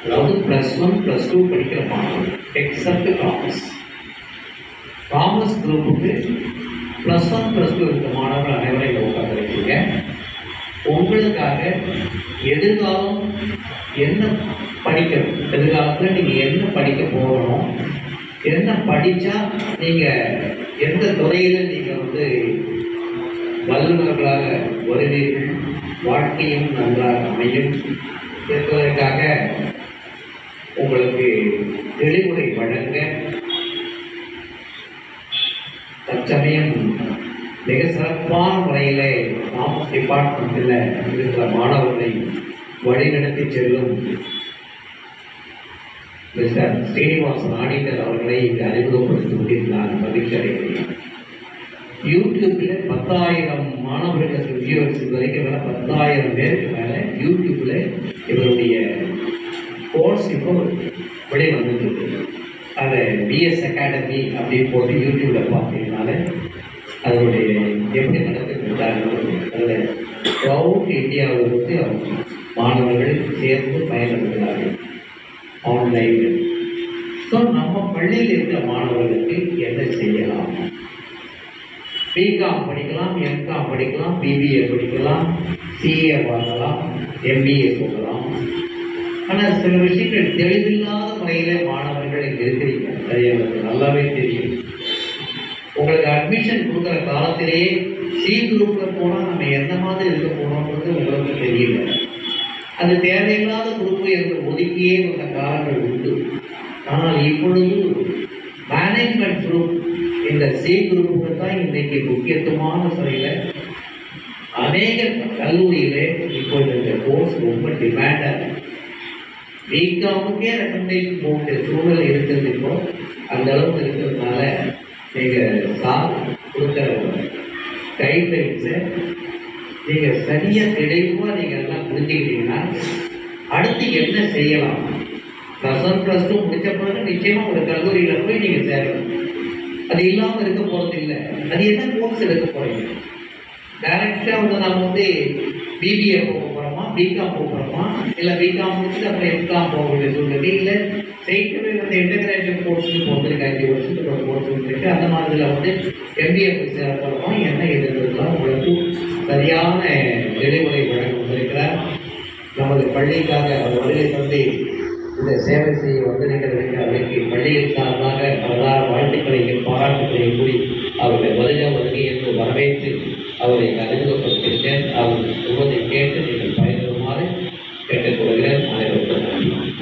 அதாவது plus one plus two படிக்கிற மாணவர்கள் எக்ஸப்ட் காமர்ஸ் காமர்ஸ் குரூப்புக்கு ப்ளஸ் ஒன் ப்ளஸ் டூ இருக்க மாணவர்கள் அனைவரும் இங்கே உட்காந்துருக்கீங்க உங்களுக்காக எதிர்காலம் என்ன படிக்கணும் எதிர்காலத்தில் நீங்கள் என்ன படிக்க போகணும் என்ன படித்தா நீங்கள் எந்த துறையில் நீங்கள் வந்து வல்லுநர்களாக வருவீர்கள் வாழ்க்கையும் நன்றாக அமையும் என்பதற்காக உங்களுக்கு தெளிவுரை வழங்க தற்சமயம் மிக சிறப்பான முறையில் காமர்ஸ் டிபார்ட்மெண்ட்டில் இருக்கிற மாணவர்களை வழிநடத்தி செல்லும் மிஸ்டர் ஸ்ரீனிவாசன் ஆடிட்டர் அவர்களை இங்கு அறிமுகப்படுத்தி நான் மகிழ்ச்சி அடைகிறேன் யூடியூப்பில் பத்தாயிரம் மாணவர்களுக்கு வியூவர்ஸ் இது வரைக்கும் மேலே பத்தாயிரம் பேருக்கு மேலே யூடியூப்பில் இவருடைய கோர்ஸ் இப்போ வெளியே வந்துட்டு இருக்கு அதை பிஎஸ் அகாடமி அப்படின்னு போட்டு யூடியூப்பில் பார்த்தீங்கனால அதனுடைய எப்படி நடந்துட்டு அதில் ப்ரௌட் இந்தியாவில் வந்து அவங்க மாணவர்கள் சேர்ந்து பயன்படுத்துகிறார்கள் ஆன்லைனில் ஸோ நம்ம பள்ளியில் இருக்கிற மாணவர்களுக்கு என்ன செய்யலாம் பிகாம் படிக்கலாம் எம்காம் படிக்கலாம் பிபிஏ படிக்கலாம் சிஏ வாங்கலாம் எம்பிஏ போகலாம் ஆனால் சில விஷயங்கள் தெளிவில்லாத முறையில் மாணவர்கள் இங்கே இருக்கிறீங்க அது எனக்கு நல்லாவே தெரியும் உங்களுக்கு அட்மிஷன் கொடுக்குற காலத்திலேயே சி குரூப்பில் போனால் நம்ம எந்த மாதிரி இருக்க போகிறோம்ன்றது உங்களுக்கு தெரியல அது தேவையில்லாத குரூப்பு என்று ஒதுக்கியே வந்த காலங்கள் உண்டு ஆனால் இப்பொழுது மேனேஜ்மெண்ட் குரூப் இந்த சி குரூப்புக்கு தான் இன்றைக்கு முக்கியத்துவமான முறையில் அநேக கல்லூரியிலே இப்பொழுது இந்த கோர்ஸ் ரொம்ப டிமாண்டாக பிகாமுக்கே ரெக்கமெண்டேஷன் போகிற சூழல் இருக்கிறது இப்போ அந்த அளவுக்கு இருக்கிறதுனால நீங்கள் சார் கொடுக்குற கைட்லைன்ஸை நீங்கள் சரியாக தெளிவாக நீங்கள் எல்லாம் புரிஞ்சுக்கிட்டீங்கன்னா அடுத்து என்ன செய்யலாம் ப்ளஸ் ஒன் ப்ளஸ் டூ முடிச்ச பிறகு நிச்சயமாக ஒரு கல்லூரியில் போய் நீங்கள் சேரணும் அது இல்லாமல் இருக்க போகிறது இல்லை அது என்ன கோர்ஸ் எடுக்க போகிறீங்க டைரக்டாக வந்து நம்ம வந்து பிபிஏ போக போகிறோமா பிகாம் போக போகிறோமா இல்லை பிகாம் முடிச்சுட்டு அப்புறம் எம்காம் போக வேண்டிய சூழ்நிலை இல்லை ஸ்ட்ரெயிட்டவே வந்து இன்டகிரேட்டட் கோர்ஸ்னு போட்டிருக்கு அஞ்சு வருஷத்துக்கு ஒரு கோர்ஸ் இருக்கு அந்த மாதிரியில் வந்து எம்பிஏ போய் சேர போகிறோமா என்ன எதுலாம் உங்களுக்கு சரியான தெளிவுரை வழங்க வந்திருக்கிறார் நமது பள்ளிக்காக அவர் வருகை தந்து இந்த சேவை செய்ய வந்திருக்கிறதுக்கு அவருக்கு பள்ளியின் சார்பாக அவரான வாழ்த்துக்களையும் பாராட்டுகளையும் கூறி அவருடைய வருக வருகை என்று வரவேற்று அவரை அறிமுகப்படுத்தியிருக்கேன் அவர் சொல்வதை கேட்டு நீங்கள் பயன்பெறுமாறு கேட்டுக்கொள்கிறேன் அனைவருக்கும் நன்றி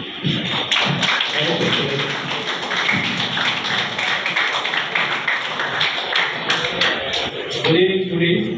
குட் ஈவினிங் ஸ்டூடெண்ட்ஸ்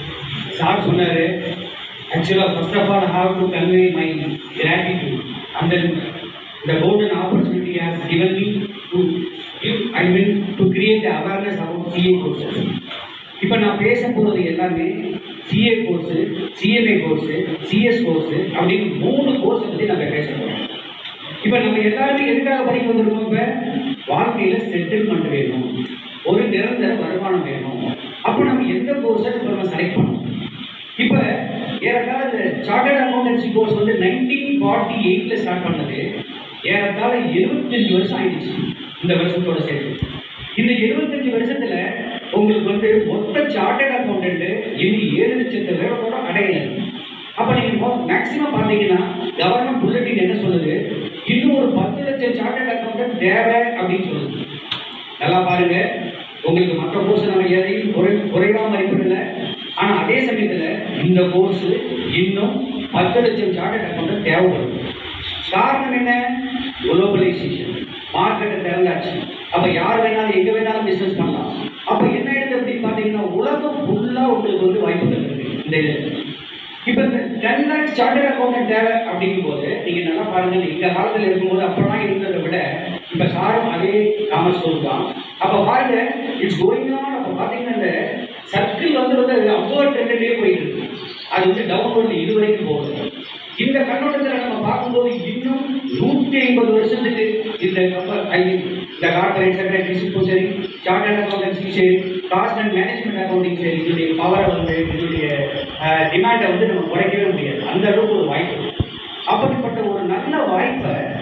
சார் சொன்னார் ஆக்சுவலாக first of all have to convey my gratitude and then the golden opportunity has given me to give I mean to create the awareness about CA courses இப்போ நான் பேச போகிறது எல்லாமே CA course CMA course CS course அப்படின்னு மூணு கோர்ஸை பற்றி நம்ம பேச போகிறோம் இப்போ நம்ம எல்லாருமே எதுக்காக படிக்க வந்திருக்கோம் இப்போ வாழ்க்கையில் செட்டில்மெண்ட் வேணும் ஒரு நிரந்தர வருமானம் வேணும் அப்போ நம்ம எந்த கோர்ஸை இப்போ நம்ம செலக்ட் பண்ணணும் இப்போ ஏறத்தாழ இந்த சார்ட்டர்ட் அக்கௌண்டன்சி கோர்ஸ் வந்து நைன்டீன் ஃபார்ட்டி எயிட்டில் ஸ்டார்ட் பண்ணது ஏறத்தாழ எழுபத்தஞ்சு வருஷம் ஆயிடுச்சு இந்த வருஷத்தோட சேர்த்து இந்த எழுபத்தஞ்சு வருஷத்துல உங்களுக்கு வந்து மொத்த சார்ட்டர்ட் அக்கௌண்டன்ட் இன்னும் ஏழு லட்சத்து பேரோட அடையல அப்ப நீங்க மேக்சிமம் பாத்தீங்கன்னா கவர்மெண்ட் புல்லட்டின் என்ன சொல்லுது இன்னும் ஒரு பத்து லட்சம் சார்ட்டர்ட் அக்கௌண்டன்ட் தேவை அப்படின்னு சொல்லுது நல்லா பாருங்க உங்களுக்கு மற்ற கோர்ஸ் நம்ம எதையும் குறை குறைவா மதிப்பிடல ஆனா அதே சமயத்துல இந்த கோர்ஸ் இன்னும் பத்து லட்சம் சார்ட்டர்ட் அக்கௌண்டன்ட் தேவைப்படுது காரணம் என்ன குளோபலைசேஷன் மார்க்கெட்டை திறந்தாச்சு அப்ப யார் வேணாலும் எங்க வேணாலும் பிசினஸ் பண்ணலாம் அப்ப என்ன ஆயிடுது அப்படின்னு பாத்தீங்கன்னா உலகம் ஃபுல்லா உங்களுக்கு வந்து வாய்ப்புகள் இருக்கு இந்த இது இப்ப இந்த டென் லேக்ஸ் சார்ட்டர்ட் அக்கௌண்டன்ட் தேவை அப்படிங்கும் போது நீங்க நல்லா பாருங்க இந்த காலத்துல இருக்கும்போது அப்பெல்லாம் இருந்ததை விட இப்ப சாரும் அதே காமர்ஸ் ஸ்கூல் தான் அப்ப பாருங்க இட்ஸ் கோயிங் ஆன் அப்ப பாத்தீங்கன்னா இந்த சர்க்கிள் வந்து வந்து அப்வர்ட் ட்ரெண்ட்லயே போயிட்டு இருக்கு அது வந்து டவுன்வர்ட் இது வரைக்கும் போகுது இந்த கண்ணோட்டத்தில் நம்ம பார்க்கும்போது இன்னும் நூற்றி ஐம்பது வருஷத்துக்கு இந்த கம்ப- I mean, இந்த கார்பரேட் செக்ரட்டரிஷிப்பும் சரி சார்ட்டர்ட் அக்கௌண்டன்சியும் சரி காஸ்ட் அண்ட் மேனேஜ்மெண்ட் அக்கௌண்டிங் சரி இதனுடைய பவரை வந்து இதனுடைய டிமாண்டை வந்து நம்ம குறைக்கவே முடியாது அந்த அளவுக்கு ஒரு வாய்ப்பு இருக்கு. அப்படிப்பட்ட ஒரு நல்ல வாய்ப்பை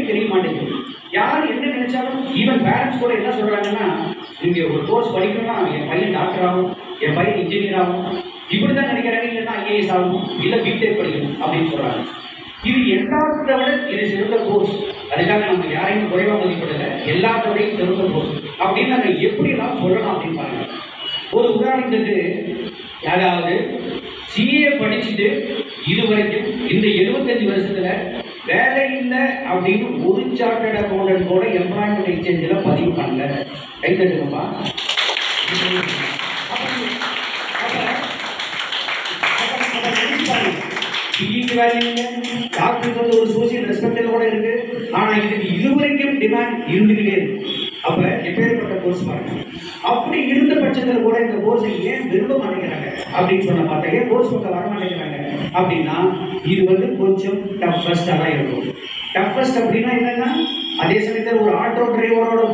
தெரிய மாட்டேங்குது யார் என்ன நினைச்சாலும் ஈவன் பேரண்ட்ஸ் கூட என்ன சொல்றாங்கன்னா நீங்க ஒரு கோர்ஸ் படிக்கணும்னா என் பையன் டாக்டர் ஆகும் என் பையன் இன்ஜினியர் ஆகும் இப்படி தான் நினைக்கிறாங்க இல்லைன்னா ஐஏஎஸ் ஆகும் இல்லை பிடெக் படிக்கணும் அப்படின்னு சொல்றாங்க இது எல்லாத்த விட இது சிறந்த கோர்ஸ் அதுக்காக நம்ம யாரையும் குறைவா மதிப்பிடல எல்லாத்தோடையும் சிறந்த கோர்ஸ் அப்படின்னு நம்ம எப்படி எல்லாம் சொல்லலாம் அப்படின்னு பாருங்க ஒரு உதாரணத்துக்கு அதாவது சிஏ படிச்சுட்டு இது வரைக்கும் இந்த எழுபத்தஞ்சு வருஷத்துல வேலை இல்லை அப்படின்னு ஒரு சார்ட்டர்ட் அக்கௌண்டன்ட் கூட எம்ப்ளாய்மெண்ட் எக்ஸ்சேஞ்சில் பதிவு பண்ணல கை தட்டுங்கப்பா பிஇக்கு வேலை இல்லை டாக்டருக்கு வந்து ஒரு சோசியல் ரெஸ்பெக்டில் கூட இருக்கு ஆனா இதுக்கு இதுவரைக்கும் டிமாண்ட் இருந்துகிட்டே இருக்கு அப்ப எப்பேற்பட்ட கோர்ஸ் பாருங்க அப்படி இருந்த பட்சத்தில் கூட இந்த கோர்ஸை ஏன் விரும்ப மாட்டேங்கிறாங்க அப்படின்னு சொன்ன பார்த்தா ஏன் கோர்ஸ் பக்கம் வர மாட்டேங்கிறாங்க அப்படின்னா இது வந்து கொஞ்சம் டஃபஸ்டாக தான் இருக்கும் டஃபஸ்ட் அப்படின்னா என்னன்னா அதே சமயத்தில் ஒரு ஆட்டோ டிரைவரோட